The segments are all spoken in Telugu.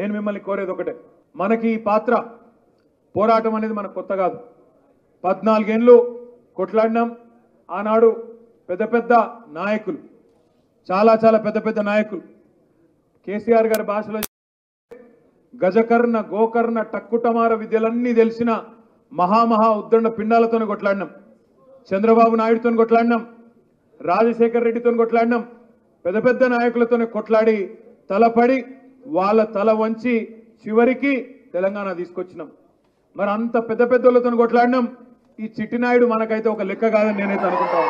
నేను మిమ్మల్ని కోరేది ఒకటే మనకి ఈ పాత్ర పోరాటం అనేది మనకు కొత్త కాదు పద్నాలుగేళ్ళు కొట్లాడినాం ఆనాడు పెద్ద పెద్ద నాయకులు చాలా చాలా పెద్ద పెద్ద నాయకులు కేసీఆర్ గారి భాషలో గజకర్ణ గోకర్ణ టక్కుటమార విద్యలన్నీ తెలిసిన మహామహా ఉద్దండ పిండాలతోనే కొట్లాడినాం చంద్రబాబు నాయుడుతో కొట్లాడినాం రాజశేఖర్ రెడ్డితో కొట్లాడినాం పెద్ద పెద్ద నాయకులతోనే కొట్లాడి తలపడి వాళ్ళ తల వంచి చివరికి తెలంగాణ తీసుకొచ్చినాం మరి అంత పెద్ద పెద్దలతో కొట్లాడినాం ఈ చిట్టినాయుడు మనకైతే ఒక లెక్క కాదని నేనైతే అనుకుంటాను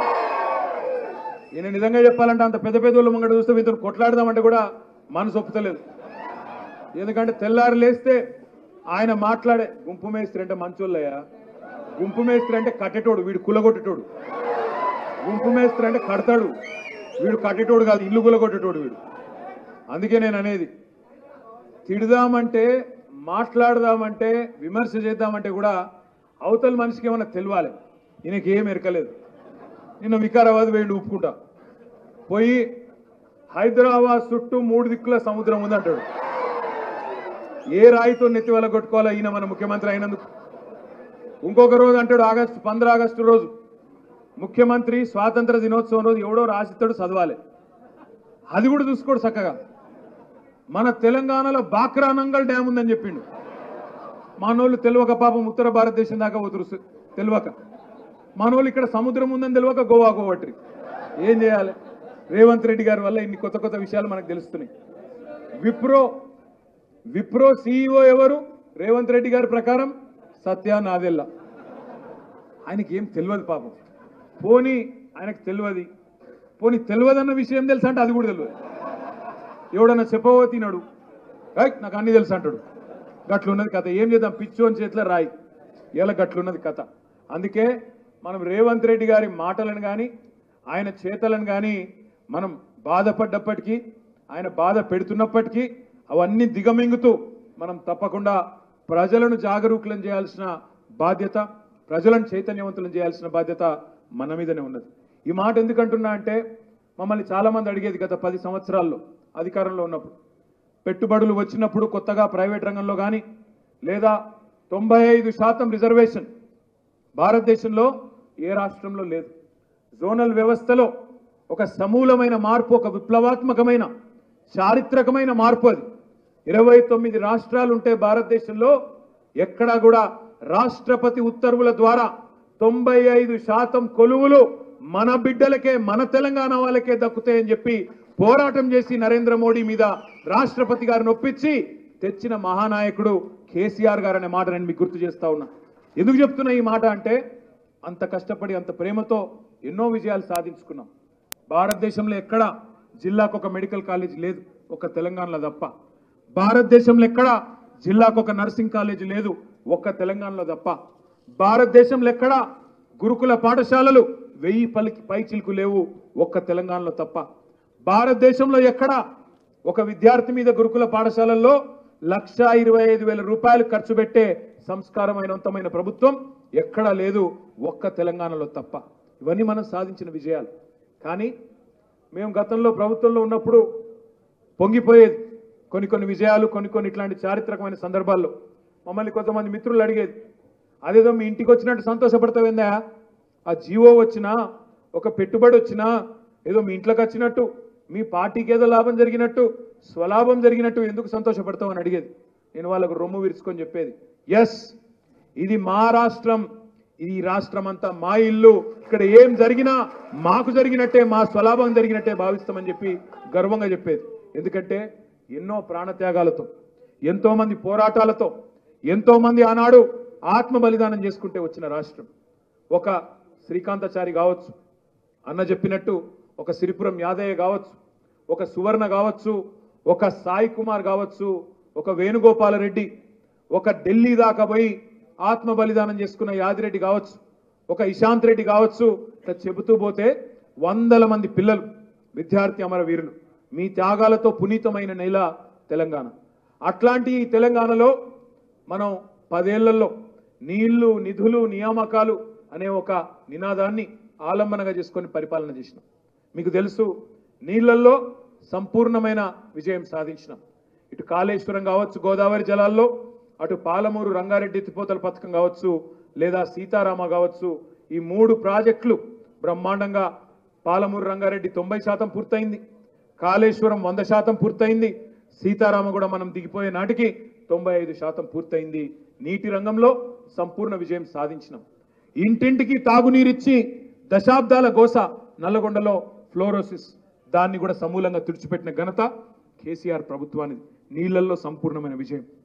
ఈయన నిజంగా చెప్పాలంటే అంత పెద్ద పెద్దోళ్ళు ముంగట చూస్తే మీతో కొట్లాడదామంటే కూడా మనసు ఒప్పుతలేదు ఎందుకంటే తెల్లారి లేస్తే ఆయన మాట్లాడే గుంపు మేస్త్రి అంటే మంచోళ్ళయ్యా గుంపు మేస్త్రి అంటే కట్టేటోడు వీడు కులగొట్టేటోడు గుంపు మేస్త్రి అంటే కడతాడు వీడు కట్టేటోడు కాదు ఇల్లు కులగొట్టేటోడు వీడు అందుకే నేను అనేది తిడదామంటే మాట్లాడదామంటే విమర్శ చేద్దామంటే కూడా అవతల మనిషికి ఏమైనా తెలియాలి ఈయనకి ఏం ఎరకలేదు నిన్న వికారాబాద్ వేయండి ఒప్పుకుంటా పోయి హైదరాబాద్ చుట్టూ మూడు దిక్కుల సముద్రం ఉంది అంటాడు ఏ రాయితో నెత్తి వల్ల కొట్టుకోవాలా ఈయన మన ముఖ్యమంత్రి అయినందుకు ఇంకొక రోజు అంటాడు ఆగస్టు పంద్ర ఆగస్టు రోజు ముఖ్యమంత్రి స్వాతంత్ర దినోత్సవం రోజు ఎవడో రాసిస్తాడు చదవాలి అది కూడా చూసుకోడు చక్కగా మన తెలంగాణలో బాక్రానంగల్ డ్యామ్ ఉందని చెప్పిండు మనోళ్ళు తెలియక పాపం ఉత్తర భారతదేశం దాకా పోతురు సు- తెలియక మనోళ్ళు ఇక్కడ సముద్రం ఉందని తెలియక గోవా గోవట్రి ఏం చేయాలి రేవంత్ రెడ్డి గారి వల్ల ఇన్ని కొత్త కొత్త విషయాలు మనకు తెలుస్తున్నాయి విప్రో విప్రో సిఇఓ ఎవరు రేవంత్ రెడ్డి గారి ప్రకారం సత్య నాదెల్లా ఆయనకి ఏం తెలియదు పాపం పోనీ ఆయనకు తెలియదు పోనీ తెలియదన్న విషయం తెలుసా అంటే అది కూడా తెలియదు ఎవడన్నా చెప్పవో తినడు "ఏయ్, నాకు అన్ని తెలుసు అంటాడు గట్లున్నది కథ ఏం చేద్దాం పిచ్చోని చేతిలో రాయి ఇలా గట్లున్నది కథ అందుకే మనం రేవంత్ రెడ్డి గారి మాటలను కానీ ఆయన చేతలను కానీ మనం బాధపడ్డప్పటికీ ఆయన బాధ పెడుతున్నప్పటికీ అవన్నీ దిగమింగుతూ మనం తప్పకుండా ప్రజలను జాగరూకులను చేయాల్సిన బాధ్యత ప్రజలను చైతన్యవంతులను చేయాల్సిన బాధ్యత మన మీదనే ఉన్నది ఈ మాట ఎందుకంటున్నా అంటే మమ్మల్ని చాలా మంది అడిగేది గత పది సంవత్సరాల్లో అధికారంలో ఉన్నప్పుడు పెట్టుబడులు వచ్చినప్పుడు కొత్తగా ప్రైవేట్ రంగంలో కానీ లేదా తొంభై ఐదు శాతం రిజర్వేషన్ భారతదేశంలో ఏ రాష్ట్రంలో లేదు జోనల్ వ్యవస్థలో ఒక సమూలమైన మార్పు ఒక విప్లవాత్మకమైన చారిత్రకమైన మార్పు అది ఇరవై తొమ్మిది రాష్ట్రాలు ఉంటే భారతదేశంలో ఎక్కడా కూడా రాష్ట్రపతి ఉత్తర్వుల ద్వారా తొంభై ఐదు శాతం కొలువులు మన బిడ్డలకే మన తెలంగాణ వాళ్ళకే దక్కుతాయని చెప్పి పోరాటం చేసి నరేంద్ర మోడీ మీద రాష్ట్రపతి గారిని ఒప్పించి తెచ్చిన మహానాయకుడు కేసీఆర్ గారు అనే మాట నేను మీకు గుర్తు చేస్తా ఉన్నా ఎందుకు చెప్తున్నా ఈ మాట అంటే అంత కష్టపడి అంత ప్రేమతో ఎన్నో విజయాలు సాధించుకున్నాం భారతదేశంలో ఎక్కడ జిల్లాకు ఒక మెడికల్ కాలేజ్ లేదు ఒక తెలంగాణలో తప్ప భారతదేశంలో ఎక్కడ జిల్లాకు ఒక నర్సింగ్ కాలేజ్ లేదు ఒక్క తెలంగాణలో తప్ప భారతదేశంలో ఎక్కడ గురుకుల పాఠశాలలు వెయ్యి పలికి పై చిలుకు లేవు ఒక్క తెలంగాణలో తప్ప భారతదేశంలో ఎక్కడ ఒక విద్యార్థి మీద గురుకుల పాఠశాలల్లో లక్ష ఇరవై ఐదు వేల రూపాయలు ఖర్చు పెట్టే సంస్కారమైనవంతమైన ప్రభుత్వం ఎక్కడా లేదు ఒక్క తెలంగాణలో తప్ప ఇవన్నీ మనం సాధించిన విజయాలు కానీ మేము గతంలో ప్రభుత్వంలో ఉన్నప్పుడు పొంగిపోయేది కొన్ని కొన్ని విజయాలు కొన్ని కొన్ని ఇట్లాంటి చారిత్రకమైన సందర్భాల్లో మమ్మల్ని కొంతమంది మిత్రులు అడిగేది అదేదో మీ ఇంటికి వచ్చినట్టు సంతోషపడతావేందా ఆ జీవో వచ్చినా ఒక పెట్టుబడి వచ్చినా ఏదో మీ ఇంట్లోకి వచ్చినట్టు మీ పార్టీకి ఏదో లాభం జరిగినట్టు స్వలాభం జరిగినట్టు ఎందుకు సంతోషపడతావు అని అడిగేది నేను వాళ్ళకు రొమ్ము విరుచుకొని చెప్పేది ఎస్ ఇది మా రాష్ట్రం ఇది ఈ రాష్ట్రం అంతా మా ఇల్లు ఇక్కడ ఏం జరిగినా మాకు జరిగినట్టే మా స్వలాభం జరిగినట్టే భావిస్తామని చెప్పి గర్వంగా చెప్పేది ఎందుకంటే ఎన్నో ప్రాణత్యాగాలతో ఎంతో మంది పోరాటాలతో ఎంతో మంది ఆనాడు ఆత్మ బలిదానం చేసుకుంటే వచ్చిన రాష్ట్రం ఒక శ్రీకాంతాచారి కావచ్చు అన్న చెప్పినట్టు ఒక సిరిపురం యాదయ్య కావచ్చు ఒక సువర్ణ కావచ్చు ఒక సాయి కుమార్ కావచ్చు ఒక వేణుగోపాలరెడ్డి ఒక ఢిల్లీ దాకా పోయి ఆత్మ బలిదానం చేసుకున్న యాదిరెడ్డి కావచ్చు ఒక ఇశాంత్ రెడ్డి కావచ్చు ఇట్లా చెబుతూ పోతే వందల మంది పిల్లలు విద్యార్థి అమరవీరులు మీ త్యాగాలతో పునీతమైన నేల తెలంగాణ అట్లాంటి ఈ తెలంగాణలో మనం పదేళ్లలో నీళ్లు నిధులు నియామకాలు అనే ఒక నినాదాన్ని ఆలంబనగా చేసుకొని పరిపాలన చేసినాం మీకు తెలుసు నీళ్లల్లో సంపూర్ణమైన విజయం సాధించినాం ఇటు కాళేశ్వరం కావచ్చు గోదావరి జలాల్లో అటు పాలమూరు రంగారెడ్డి ఎత్తిపోతల పథకం కావచ్చు లేదా సీతారామ కావచ్చు ఈ మూడు ప్రాజెక్టులు బ్రహ్మాండంగా పాలమూరు రంగారెడ్డి తొంభై శాతం పూర్తయింది కాళేశ్వరం వంద శాతం పూర్తయింది సీతారామ కూడా మనం దిగిపోయే నాటికి తొంభై ఐదు శాతం పూర్తయింది నీటి రంగంలో సంపూర్ణ విజయం సాధించినాం ఇంటింటికి తాగునీరిచ్చి దశాబ్దాల గోస నల్లగొండలో ఫ్లోరోసిస్ దాన్ని కూడా సమూలంగా తుడిచిపెట్టిన ఘనత కేసీఆర్ ప్రభుత్వానికి నీళ్లలో సంపూర్ణమైన విజయం